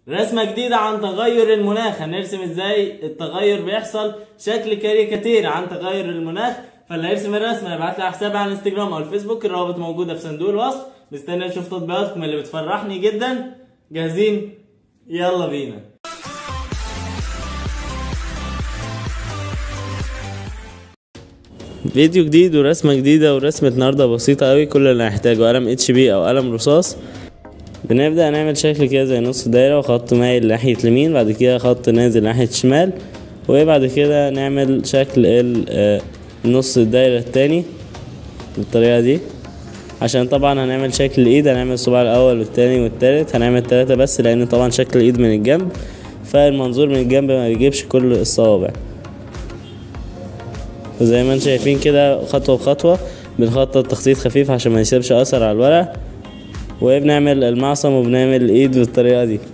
رسمة جديدة عن تغير المناخ هنرسم ازاي التغير بيحصل شكل كاريكاتير عن تغير المناخ فاللي هيرسم الرسمة يبعت لي على حسابي على الانستجرام او الفيسبوك الروابط موجودة في صندوق الوصف مستني اشوف تطبيقاتكم اللي بتفرحني جدا جاهزين يلا بينا فيديو جديد ورسمة جديدة ورسمة النهاردة بسيطة قوي كل اللي هنحتاجه قلم اتش بي او قلم رصاص بنبدأ نعمل شكل كده زي نص دايرة وخط مايل ناحية اليمين بعد كده خط نازل ناحية الشمال وبعد كده نعمل شكل ال- آه، نص الدايرة التاني بالطريقة دي عشان طبعا هنعمل شكل الايد هنعمل الصباع الاول والتاني والتالت هنعمل تلاتة بس لان طبعا شكل الايد من الجنب فالمنظور من الجنب ما بيجيبش كل الصوابع وزي ما انتم شايفين كده خطوة بخطوة بنخطط تخطيط خفيف عشان ما يسيبش اثر على الورق وبنعمل المعصم وبنعمل الايد بالطريقة دي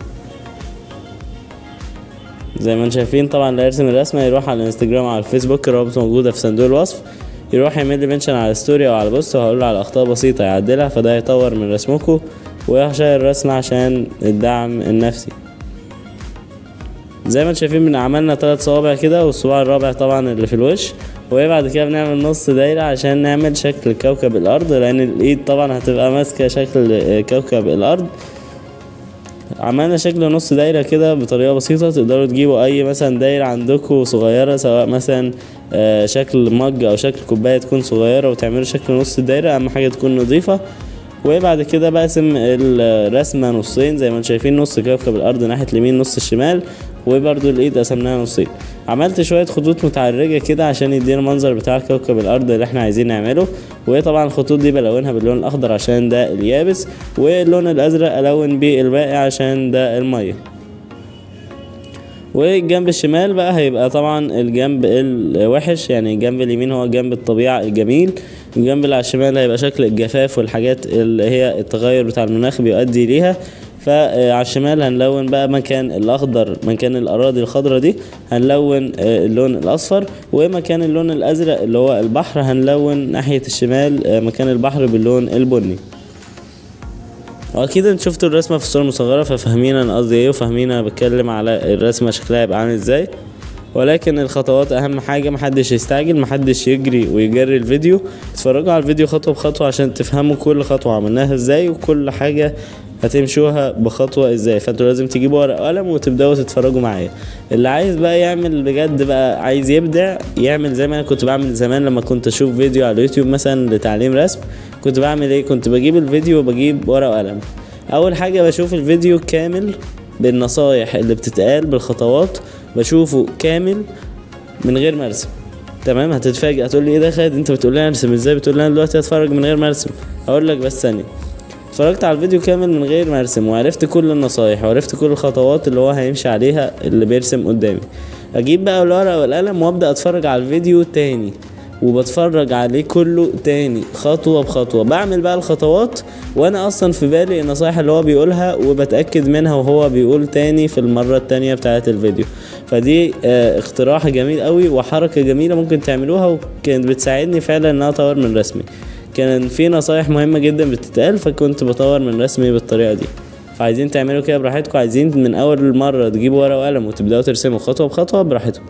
زي ما انتم شايفين طبعا اللي هيرسم الرسمة يروح على الانستجرام على الفيسبوك الرابط موجودة في صندوق الوصف يروح يعمل لي منشن على ستوري او على بوست وهقول له على اخطاء بسيطة يعدلها فده هيطور من رسمكم ويشير الرسمة عشان الدعم النفسي زي ما انتم شايفين من عملنا ثلاث صوابع كده والصباع الرابع طبعا اللي في الوش وبعد كده بنعمل نص دايرة عشان نعمل شكل كوكب الأرض لأن الإيد طبعا هتبقى ماسكة شكل آه، كوكب الأرض عملنا شكل نص دايرة كده بطريقة بسيطة تقدروا تجيبوا أي مثلا دايرة عندكم صغيرة سواء مثلا آه، شكل مج أو شكل كوباية تكون صغيرة وتعملوا شكل نص الدايرة أهم حاجة تكون نظيفة وبعد كده بقسم الرسمة نصين زي ما انتم شايفين نص كوكب الأرض ناحية اليمين نص الشمال وبرضو الإيد قسمناها نصين عملت شوية خطوط متعرجة كده عشان يدينا المنظر بتاع كوكب الأرض اللي احنا عايزين نعمله وطبعا الخطوط دي بلونها باللون الأخضر عشان ده اليابس واللون الأزرق ألون بيه الباقي عشان ده المية والجنب الشمال بقى هيبقى طبعا الجنب الوحش يعني الجنب اليمين هو جنب الطبيعة الجميل الجنب اللي على الشمال هيبقى شكل الجفاف والحاجات اللي هي التغير بتاع المناخ بيؤدي ليها فعلى الشمال هنلون بقى مكان الاخضر مكان الاراضي الخضراء دي هنلون آه، اللون الاصفر ومكان اللون الازرق اللي هو البحر هنلون ناحية الشمال آه، مكان البحر باللون البني واكيد انتوا شفتوا الرسمه في الصوره المصغره ففاهمين انا قصدي ايه وفاهمين انا بتكلم على الرسمه شكلها يبقى عامل ازاي ولكن الخطوات اهم حاجه محدش يستعجل محدش يجري ويجري الفيديو اتفرجوا على الفيديو خطوه بخطوه عشان تفهموا كل خطوه عملناها ازاي وكل حاجه هتمشوها بخطوه ازاي فانتوا لازم تجيبوا ورقه وقلم وتبداوا تتفرجوا معايا اللي عايز بقى يعمل بجد بقى عايز يبدع يعمل زي ما انا كنت بعمل زمان لما كنت اشوف فيديو على اليوتيوب مثلا لتعليم رسم كنت بعمل ايه كنت بجيب الفيديو وبجيب ورقه وقلم اول حاجه بشوف الفيديو كامل بالنصايح اللي بتتقال بالخطوات بشوفه كامل من غير ما ارسم تمام هتتفاجئ هتقول لي ايه ده خالد انت بتقول لي ارسم ازاي بتقول لي انا دلوقتي اتفرج من غير ما ارسم اقول لك بس ثانيه اتفرجت على الفيديو كامل من غير ما ارسم وعرفت كل النصايح وعرفت كل الخطوات اللي هو هيمشي عليها اللي بيرسم قدامي اجيب بقى الورقه والقلم وابدا اتفرج على الفيديو تاني وبتفرج عليه كله تاني خطوة بخطوة بعمل بقى الخطوات وانا اصلا في بالي النصايح اللي هو بيقولها وبتأكد منها وهو بيقول تاني في المرة التانية بتاعة الفيديو فدي آه اقتراح جميل قوي وحركة جميلة ممكن تعملوها وكانت بتساعدني فعلا ان انا اطور من رسمي كان في نصايح مهمة جدا بتتقال فكنت بطور من رسمي بالطريقة دي فعايزين تعملوا كده براحتكم عايزين من اول مرة تجيبوا ورقة وقلم وتبدأوا ترسموا خطوة بخطوة براحتكم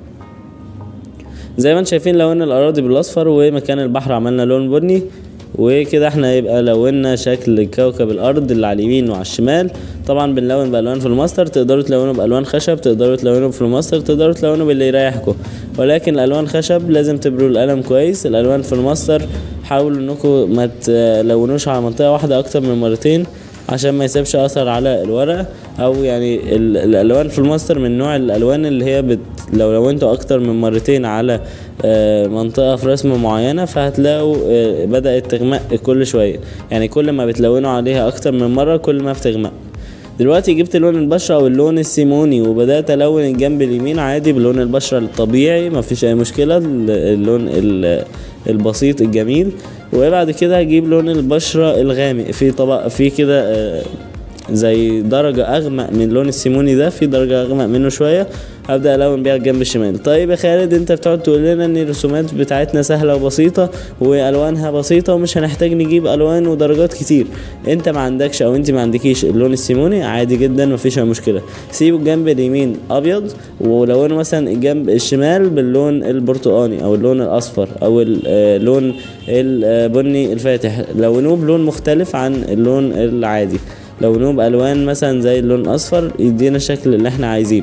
زي ما انتم شايفين لونا الاراضي بالاصفر ومكان البحر عملنا لون بني وكده احنا يبقى لونا شكل كوكب الارض اللي على اليمين وعلى الشمال طبعا بنلون بالوان في الماستر تقدروا تلونوا بالوان خشب تقدروا تلونوا في الماستر تقدروا تلونوا باللي يريحكم ولكن الالوان خشب لازم تبروا القلم كويس الالوان في الماستر حاولوا انكم ما تلونوش على منطقه واحده اكتر من مرتين عشان ما يسيبش اثر على الورقه او يعني ال- الالوان في الماستر من نوع الالوان اللي هي بت لو لونتوا اكتر من مرتين على آه، منطقه في رسمه معينه فهتلاقوا آه، بدات تغمق كل شويه يعني كل ما بتلونوا عليها اكتر من مره كل ما بتغمق دلوقتي جبت لون البشرة او اللون السيموني وبدأت الون الجنب اليمين عادي بلون البشرة الطبيعي مفيش اي مشكلة ال- اللون ال- البسيط الجميل وبعد كده هجيب لون البشرة الغامق في طبق في كده آه، زي درجة اغمق من لون السيموني ده في درجة اغمق منه شوية هبدأ الون بيها الجنب الشمال طيب يا خالد انت بتقعد تقول لنا ان الرسومات بتاعتنا سهلة وبسيطة والوانها بسيطة ومش هنحتاج نجيب الوان ودرجات كتير انت ما عندكش او انت ما عندكيش اللون السيموني عادي جدا مفيش اي مشكلة سيبوا الجنب اليمين ابيض ولونوا مثلا الجنب الشمال باللون البرتقاني او اللون الاصفر او اللون البني الفاتح لونوه بلون مختلف عن اللون العادي لونوه بالوان مثلا زي اللون الاصفر يدينا الشكل اللي احنا عايزينه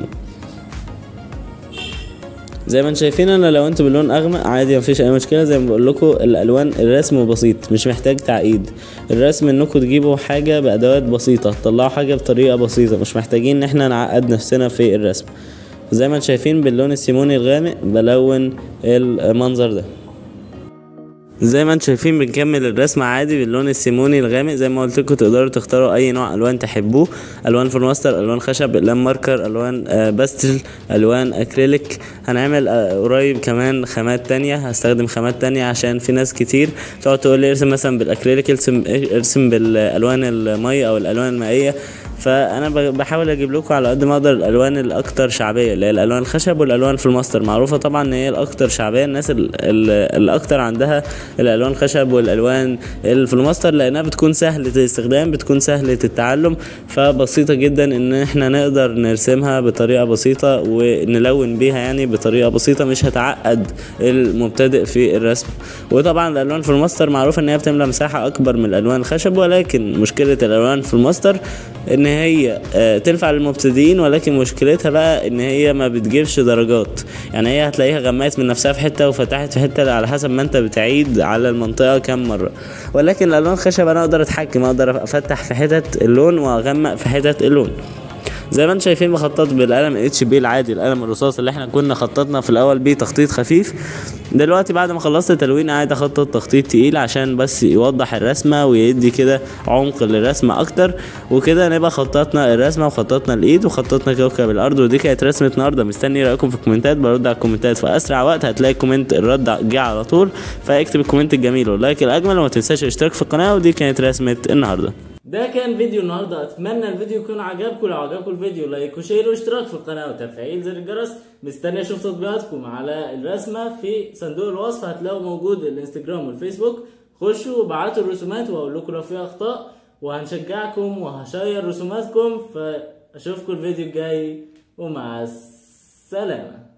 زي ما انتم شايفين انا لو انتوا باللون اغمق عادي مفيش اي مشكله زي ما بقول لكم الالوان الرسم بسيط مش محتاج تعقيد الرسم انكم تجيبوا حاجه بادوات بسيطه تطلعوا حاجه بطريقه بسيطه مش محتاجين ان احنا نعقد نفسنا في الرسم زي ما انتم شايفين باللون السيموني الغامق بلون المنظر ده زي ما انتم شايفين بنكمل الرسم عادي باللون السيموني الغامق زي ما قلت لكم تقدروا تختاروا اي نوع الوان تحبوه الوان فلوماستر الوان خشب الوان ماركر الوان آه باستل الوان اكريليك هنعمل آه قريب كمان خامات تانية هستخدم خامات تانية عشان في ناس كتير تقعد تقول لي ارسم مثلا بالاكريليك ارسم ارسم بالالوان المية او الالوان المائية فانا بحاول اجيب لكم على قد ما اقدر الالوان الاكثر شعبيه اللي هي الالوان الخشب والالوان في الماستر معروفه طبعا ان هي الاكثر شعبيه الناس الاكثر عندها الالوان الخشب والالوان في الماستر لانها بتكون سهله الاستخدام بتكون سهله التعلم فبسيطه جدا ان احنا نقدر نرسمها بطريقه بسيطه ونلون بيها يعني بطريقه بسيطه مش هتعقد المبتدئ في الرسم وطبعا الالوان في الماستر معروف ان هي بتملى مساحه اكبر من الالوان الخشب ولكن مشكله الالوان في الماستر ان هي تنفع للمبتدئين ولكن مشكلتها بقى ان هي ما بتجيبش درجات يعني هي هتلاقيها غمقت من نفسها في حته وفتحت في حته على حسب ما انت بتعيد على المنطقه كام مره ولكن الالوان الخشب انا اقدر اتحكم اقدر افتح في حتت اللون واغمق في حتت اللون زي ما انتم شايفين بخطط بالقلم اتش بي العادي القلم الرصاص اللي احنا كنا خططنا في الاول بيه تخطيط خفيف دلوقتي بعد ما خلصت تلوين قاعد اخطط تخطيط تقيل عشان بس يوضح الرسمه ويدي كده عمق للرسمه اكتر وكده نبقى خططنا الرسمه وخططنا الايد وخططنا كوكب الارض ودي كانت رسمه النهارده مستني رايكم في الكومنتات برد على الكومنتات في اسرع وقت هتلاقي كومنت الرد جه على طول فاكتب الكومنت الجميل واللايك الاجمل وما تنساش الاشتراك في القناه ودي كانت رسمه النهارده ده كان فيديو النهارده اتمنى الفيديو يكون عجبكم لو عجبكم الفيديو لايك وشير واشتراك في القناه وتفعيل زر الجرس مستني اشوف تطبيقاتكم على الرسمه في صندوق الوصف هتلاقوا موجود الانستجرام والفيسبوك خشوا وابعتوا الرسومات واقول لكم لو في اخطاء وهنشجعكم وهشير رسوماتكم فاشوفكم الفيديو الجاي ومع السلامه